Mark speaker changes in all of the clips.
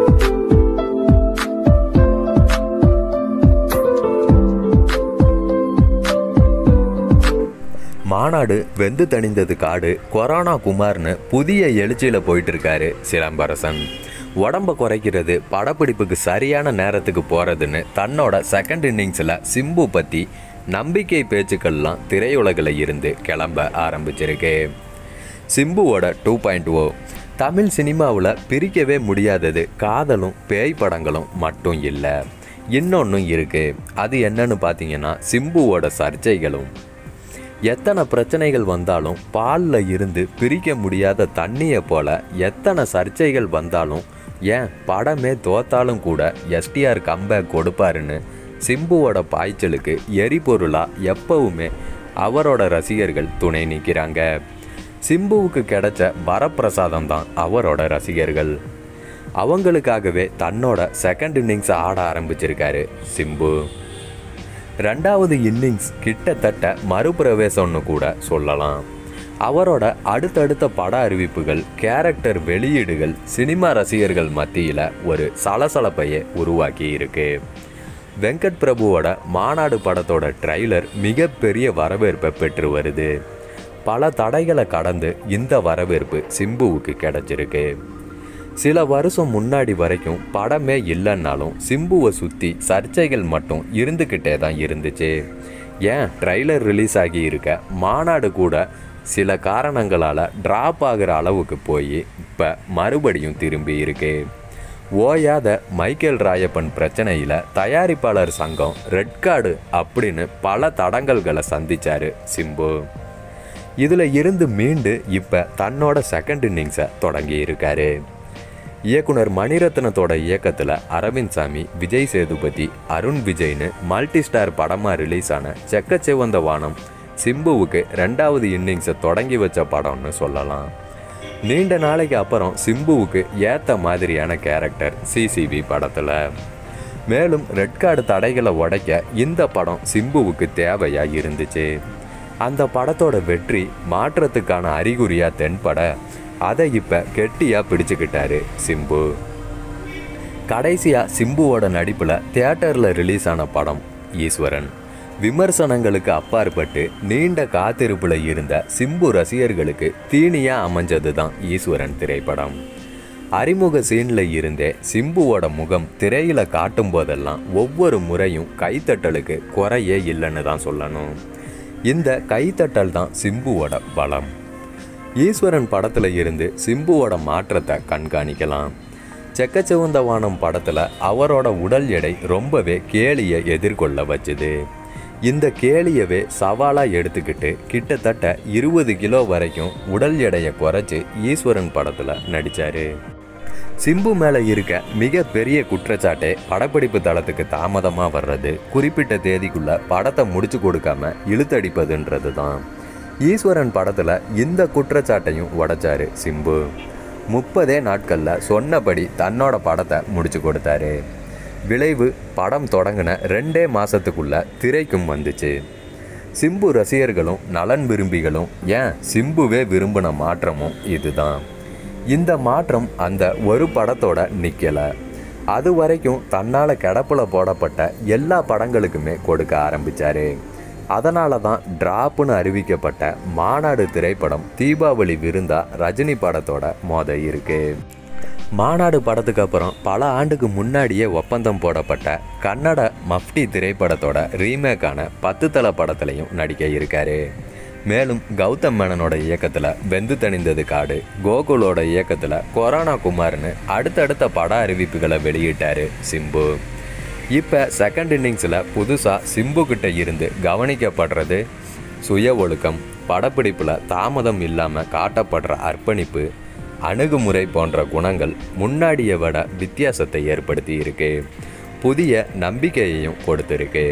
Speaker 1: மாநாடு வெந்து தணிந்தது காடு கொரோனா குமார்னு புதிய எழுச்சியில போயிட்டு இருக்காரு சிலம்பரசன் உடம்ப குறைக்கிறது படப்பிடிப்புக்கு சரியான நேரத்துக்கு போறதுன்னு தன்னோட செகண்ட் இன்னிங்ஸில் சிம்பு பத்தி நம்பிக்கை பேச்சுக்கள்லாம் திரையுலகில் இருந்து கிளம்ப ஆரம்பிச்சிருக்கு சிம்புவோட டூ பாயிண்ட் ஓ தமிழ் சினிமாவில் பிரிக்கவே முடியாதது காதலும் பேய் படங்களும் மட்டும் இல்லை இன்னொன்றும் இருக்கு அது என்னன்னு பார்த்தீங்கன்னா சிம்புவோட சர்ச்சைகளும் எத்தனை பிரச்சனைகள் வந்தாலும் பாலில் இருந்து பிரிக்க முடியாத தண்ணியை போல எத்தனை சர்ச்சைகள் வந்தாலும் ஏன் படமே தோத்தாலும் கூட எஸ்டிஆர் கம்பேக் கொடுப்பாருன்னு சிம்புவோட பாய்ச்சலுக்கு எரிபொருளாக எப்பவுமே அவரோட ரசிகர்கள் துணை நிற்கிறாங்க சிம்புவுக்கு கிடைச்ச வரப்பிரசாதம் தான் அவரோட ரசிகர்கள் அவங்களுக்காகவே தன்னோட செகண்ட் இன்னிங்ஸ் ஆட ஆரம்பிச்சிருக்காரு சிம்பு ரெண்டாவது இன்னிங்ஸ் கிட்டத்தட்ட மறுபிரவேசம்னு கூட சொல்லலாம் அவரோட அடுத்தடுத்த பட அறிவிப்புகள் கேரக்டர் வெளியீடுகள் சினிமா ரசிகர்கள் மத்தியில் ஒரு சலசலப்பையை உருவாக்கி இருக்கு வெங்கட் பிரபுவோட மாநாடு படத்தோட ட்ரைலர் மிகப்பெரிய வரவேற்பை பெற்று வருது பல தடைகளை கடந்து இந்த வரவேற்பு சிம்புவுக்கு கிடைச்சிருக்கு சில வருஷம் முன்னாடி வரைக்கும் படமே இல்லைன்னாலும் சிம்புவை சுற்றி சர்ச்சைகள் மட்டும் இருந்துக்கிட்டே தான் இருந்துச்சு ஏன் ட்ரைலர் ரிலீஸ் ஆகி இருக்க மாநாடு கூட சில காரணங்களால் ட்ராப் ஆகிற அளவுக்கு போய் இப்போ மறுபடியும் திரும்பி இருக்கு ஓயாத மைக்கேல் ராயப்பன் பிரச்சனையில் தயாரிப்பாளர் சங்கம் ரெட் கார்டு அப்படின்னு பல தடங்கல்களை சந்திச்சாரு சிம்பு இதில் இருந்து மீண்டு இப்போ தன்னோட செகண்ட் இன்னிங்ஸை தொடங்கி இருக்காரு இயக்குனர் மணிரத்னத்தோட இயக்கத்தில் அரவிந்த் சாமி விஜய் சேதுபதி அருண் விஜய்னு மல்டி ஸ்டார் படமாக ரிலீஸ் ஆன செக்கச்செவந்த வானம் சிம்புவுக்கு ரெண்டாவது இன்னிங்ஸை தொடங்கி வச்ச படம்னு சொல்லலாம் நீண்ட நாளைக்கு அப்புறம் சிம்புவுக்கு ஏற்ற மாதிரியான கேரக்டர் சிசிவி படத்தில் மேலும் ரெட் கார்டு தடைகளை உடைக்க இந்த படம் சிம்புவுக்கு தேவையாக இருந்துச்சு அந்த படத்தோட வெற்றி மாற்றத்துக்கான அறிகுறியா தென்பட அதை இப்போ கெட்டியாக பிடிச்சுக்கிட்டாரு சிம்பு கடைசியாக சிம்புவோட நடிப்பில் தியேட்டரில் ரிலீஸ் ஆன படம் ஈஸ்வரன் விமர்சனங்களுக்கு அப்பாற்பட்டு நீண்ட காத்திருப்பில் இருந்த சிம்பு ரசிகர்களுக்கு தீனியாக அமைஞ்சது தான் ஈஸ்வரன் திரைப்படம் அறிமுக சீனில் இருந்தே சிம்புவோட முகம் திரையில காட்டும் போதெல்லாம் ஒவ்வொரு முறையும் கைத்தட்டலுக்கு குறையே இல்லைன்னு தான் சொல்லணும் இந்த கைத்தட்டல் தான் சிம்புவோட பலம் ஈஸ்வரன் படத்தில் இருந்து சிம்புவோட மாற்றத்தை கண்காணிக்கலாம் செக்கச்சிவந்த வானம் படத்தில் அவரோட உடல் எடை ரொம்பவே கேலியை எதிர்கொள்ள வச்சுது இந்த கேலியவே சவாலாக எடுத்துக்கிட்டு கிட்டத்தட்ட இருபது கிலோ வரைக்கும் உடல் எடையை குறைச்சி ஈஸ்வரன் படத்தில் நடித்தார் சிம்பு மேலே இருக்க மிக பெரிய குற்றச்சாட்டே படப்பிடிப்பு தளத்துக்கு தாமதமாக வர்றது குறிப்பிட்ட தேதிக்குள்ள படத்தை முடிச்சு கொடுக்காம இழுத்தடிப்பதுன்றது தான் ஈஸ்வரன் படத்தில் இந்த குற்றச்சாட்டையும் உடைச்சாரு சிம்பு முப்பதே நாட்களில் சொன்னபடி தன்னோட படத்தை முடிச்சு கொடுத்தாரு விளைவு படம் தொடங்கின ரெண்டே மாதத்துக்குள்ள திரைக்கும் வந்துச்சு சிம்பு ரசிகர்களும் நலன் விரும்பிகளும் ஏன் சிம்புவே விரும்பின மாற்றமும் இதுதான் இந்த மாற்றம் அந்த ஒரு படத்தோட நிற்கலை அது வரைக்கும் தன்னால் கிடப்புல போடப்பட்ட எல்லா படங்களுக்குமே கொடுக்க ஆரம்பிச்சாரு அதனால தான் டிராப்னு அறிவிக்கப்பட்ட மாநாடு திரைப்படம் தீபாவளி விருந்தா ரஜினி படத்தோட மோத இருக்கு மாநாடு படத்துக்கு அப்புறம் பல ஆண்டுக்கு முன்னாடியே ஒப்பந்தம் போடப்பட்ட கன்னட மஃப்டி திரைப்படத்தோட ரீமேக்கான பத்து தல படத்துலையும் நடிக்க இருக்காரு மேலும் கௌதம் மேனனோட இயக்கத்தில் வெந்து தணிந்தது காடு கோகுலோட இயக்கத்தில் கொரோனா குமார்னு அடுத்தடுத்த பட அறிவிப்புகளை வெளியிட்டாரு சிம்பு இப்போ செகண்ட் இன்னிங்ஸில் புதுசாக சிம்பு கிட்ட இருந்து கவனிக்கப்படுறது சுய ஒழுக்கம் படப்பிடிப்பில் தாமதம் இல்லாமல் காட்டப்படுற அர்ப்பணிப்பு அணுகுமுறை போன்ற குணங்கள் முன்னாடியை விட வித்தியாசத்தை ஏற்படுத்தி இருக்கு புதிய நம்பிக்கையையும் கொடுத்துருக்கு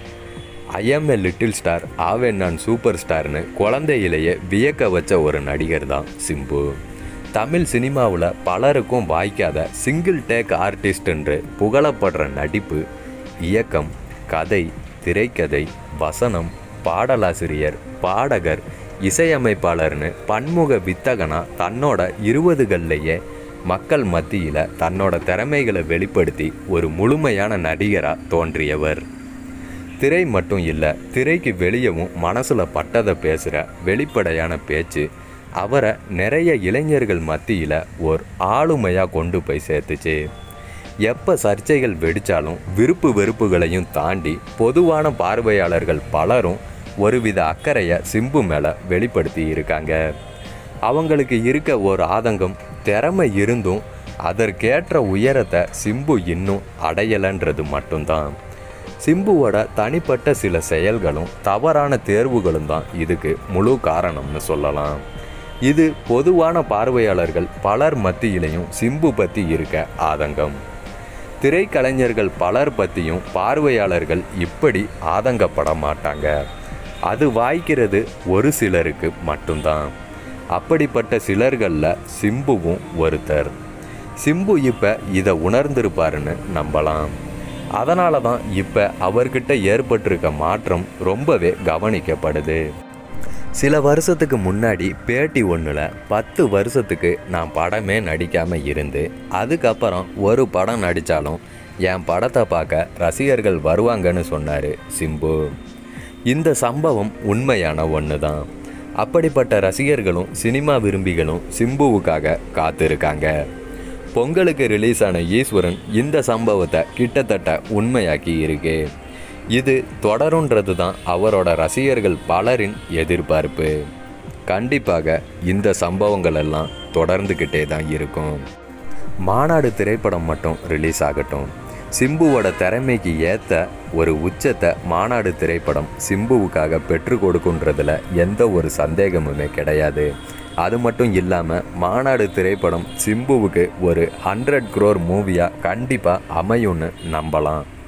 Speaker 1: I am a little star ஆவேன் நான் சூப்பர் ஸ்டார்னு குழந்தையிலேயே வியக்க வச்ச ஒரு நடிகர் தான் சிம்பு தமிழ் சினிமாவில் பலருக்கும் வாய்க்காத சிங்கிள் டேக் ஆர்டிஸ்ட் என்று புகழப்படுற நடிப்பு இயக்கம் கதை திரைக்கதை வசனம் பாடலாசிரியர் பாடகர் இசையமைப்பாளர்னு பன்முக வித்தகனா தன்னோட இருபதுகள்லேயே மக்கள் மத்தியில் தன்னோட திறமைகளை வெளிப்படுத்தி ஒரு முழுமையான நடிகராக தோன்றியவர் திரை மட்டும் இல்லை திரைக்கு வெளியவும் மனசில் பட்டதை பேசுகிற வெளிப்படையான பேச்சு அவரை நிறைய இளைஞர்கள் மத்தியில் ஒரு ஆளுமையாக கொண்டு போய் சேர்த்துச்சு எப்போ சர்ச்சைகள் வெடித்தாலும் விருப்பு வெறுப்புகளையும் தாண்டி பொதுவான பார்வையாளர்கள் பலரும் ஒருவித அக்கறையை சிம்பு மேலே வெளிப்படுத்தி இருக்காங்க அவங்களுக்கு இருக்க ஒரு ஆதங்கம் திறமை இருந்தும் அதற்கேற்ற உயரத்தை சிம்பு இன்னும் அடையலைன்றது மட்டும்தான் சிம்புவோட தனிப்பட்ட சில செயல்களும் தவறான தேர்வுகளும் தான் இதுக்கு முழு காரணம்னு சொல்லலாம் இது பொதுவான பார்வையாளர்கள் பலர் மத்தியிலையும் சிம்பு பற்றி இருக்க ஆதங்கம் திரைக்கலைஞர்கள் பலர் பற்றியும் பார்வையாளர்கள் இப்படி ஆதங்கப்பட மாட்டாங்க அது வாய்க்கிறது ஒரு சிலருக்கு மட்டும்தான் அப்படிப்பட்ட சிலர்களில் சிம்புவும் ஒருத்தர் சிம்பு இப்போ இதை உணர்ந்திருப்பாருன்னு நம்பலாம் அதனால தான் இப்போ அவர்கிட்ட ஏற்பட்டிருக்க மாற்றம் ரொம்பவே கவனிக்கப்படுது சில வருஷத்துக்கு முன்னாடி பேட்டி ஒன்றில் பத்து வருஷத்துக்கு நான் படமே நடிக்காமல் இருந்து அதுக்கப்புறம் ஒரு படம் நடித்தாலும் என் படத்தை பார்க்க ரசிகர்கள் வருவாங்கன்னு சொன்னார் சிம்பு இந்த சம்பவம் உண்மையான ஒன்று தான் அப்படிப்பட்ட ரசிகர்களும் சினிமா விரும்பிகளும் சிம்புவுக்காக காத்திருக்காங்க பொங்கலுக்கு ரிலீஸ் ஆன ஈஸ்வரன் இந்த சம்பவத்தை கிட்டத்தட்ட உண்மையாக்கி இருக்கு இது தொடருன்றது தான் அவரோட ரசிகர்கள் பலரின் எதிர்பார்ப்பு கண்டிப்பாக இந்த சம்பவங்கள் எல்லாம் தொடர்ந்துக்கிட்டே தான் இருக்கும் மாநாடு திரைப்படம் மட்டும் ரிலீஸ் ஆகட்டும் சிம்புவோட திறமைக்கு ஏற்ற ஒரு உச்சத்தை மாநாடு திரைப்படம் சிம்புவுக்காக பெற்று கொடுக்குன்றதுல எந்த ஒரு சந்தேகமுமே கிடையாது அது மட்டும் இல்லாமல் மாநாடு திரைப்படம் சிம்புவுக்கு ஒரு ஹண்ட்ரட் க்ரோர் மூவியாக கண்டிப்பாக அமையும்னு நம்பலாம்